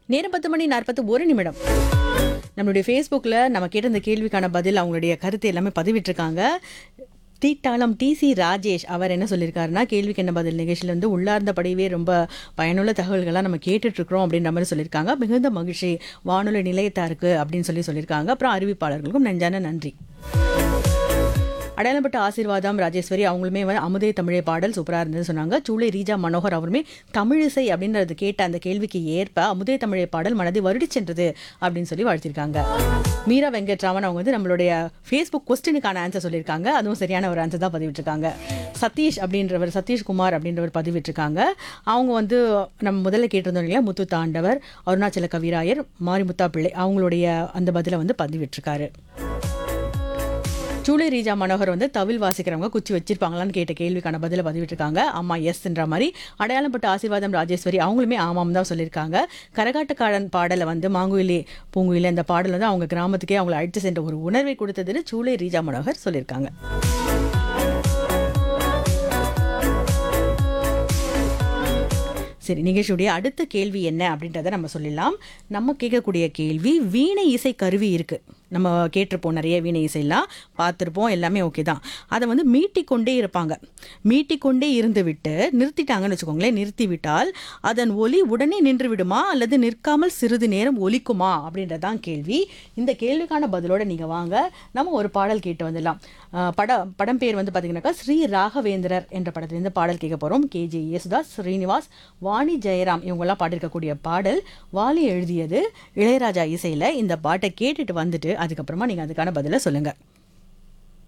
நேரம் பத்து மணி நாற்பத்து ஒரு நிமிடம் நம்மளுடைய ஃபேஸ்புக்கில் நம்ம கேட்ட இந்த கேள்விக்கான பதில் அவங்களுடைய கருத்து எல்லாமே பதிவிட்டிருக்காங்க தீட்டாளம் டிசி ராஜேஷ் அவர் என்ன சொல்லியிருக்காருன்னா கேள்விக்கு என்ன பதில் நிகழ்ச்சியில் வந்து உள்ளார்ந்தபடியே ரொம்ப பயனுள்ள தகவல்கள்லாம் நம்ம கேட்டுட்ருக்குறோம் அப்படின்ற மாதிரி சொல்லியிருக்காங்க மிகுந்த மகிழ்ச்சி வானொலி நிலையத்தாருக்கு அப்படின்னு சொல்லி சொல்லியிருக்காங்க அப்புறம் அறிவிப்பாளர்களுக்கும் நெஞ்சான நன்றி அடையாளப்பட்ட ஆசீர்வாதம் ராஜேஸ்வரி அவங்களுமே வந்து அமுதே தமிழை பாடல் சூப்பராக இருந்ததுன்னு சொன்னாங்க சூளை ரீஜா மனோகர் அவருமே தமிழிசை அப்படின்றது கேட்ட அந்த கேள்விக்கு ஏற்ப அமுதே தமிழை பாடல் மனதை வருடி சென்றது அப்படின்னு சொல்லி வாழ்த்திருக்காங்க மீரா வெங்கட்ராமன் அவங்க வந்து நம்மளுடைய ஃபேஸ்புக் கொஸ்டினுக்கான ஆன்சர் சொல்லியிருக்காங்க அதுவும் சரியான ஒரு ஆன்சர் தான் பதிவிட்டிருக்காங்க சதீஷ் அப்படின்றவர் சதீஷ்குமார் அப்படின்றவர் பதிவிட்டிருக்காங்க அவங்க வந்து நம்ம முதல்ல கேட்டிருந்தோம் இல்லையா முத்து தாண்டவர் அருணாச்சல கவிராயர் மாரிமுத்தா பிள்ளை அவங்களுடைய அந்த பதிலை வந்து பதிவிட்டிருக்காரு சூளை ரீஜா மனோகர் வந்து தவில் வாசிக்கிறவங்க குச்சி வச்சிருப்பாங்களான்னு கேட்ட கேள்விக்கான பதில பதிவிட்டிருக்காங்க ஆமா எஸ்ன்ற மாதிரி அடையாளப்பட்ட ஆசீர்வாதம் ராஜேஸ்வரி அவங்களுமே ஆமாம் தான் சொல்லியிருக்காங்க கரகாட்டக்காரன் பாடலை வந்து மாங்குயிலே பூங்குயிலே அந்த பாடல் வந்து அவங்க கிராமத்துக்கே அவங்களை அழைத்து சென்ற ஒரு உணர்வை கொடுத்ததுன்னு சூளை ரீஜா மனோகர் சொல்லியிருக்காங்க சரி நிகழ்ச்சியுடைய அடுத்த கேள்வி என்ன அப்படின்றத நம்ம சொல்லிடலாம் நம்ம கேட்கக்கூடிய கேள்வி வீணை இசை கருவி இருக்கு நம்ம கேட்டிருப்போம் நிறைய வீணை இசையெல்லாம் பார்த்துருப்போம் எல்லாமே ஓகே தான் அதை வந்து மீட்டிக்கொண்டே இருப்பாங்க மீட்டிக்கொண்டே இருந்து விட்டு நிறுத்திட்டாங்கன்னு வச்சுக்கோங்களேன் நிறுத்தி விட்டால் அதன் ஒலி உடனே நின்று விடுமா அல்லது நிற்காமல் சிறிது நேரம் ஒலிக்குமா அப்படின்றதான் கேள்வி இந்த கேள்விக்கான பதிலோட நீங்கள் வாங்க நம்ம ஒரு பாடல் கேட்டு வந்துடலாம் அஹ் பட படம் பேர் வந்து பார்த்தீங்கன்னாக்கா ஸ்ரீ ராகவேந்திரர் என்ற படத்துலேருந்து பாடல் கேட்க போகிறோம் கேஜே யேசுதாஸ் ஸ்ரீனிவாஸ் வாணி ஜெயராம் இவங்கெல்லாம் பாடிருக்கக்கூடிய பாடல் வாலி எழுதியது இளையராஜா இசையில் இந்த பாட்டை கேட்டுட்டு வந்துட்டு அதுக்கப்புறமா நீங்கள் அதுக்கான பதிலை சொல்லுங்கள்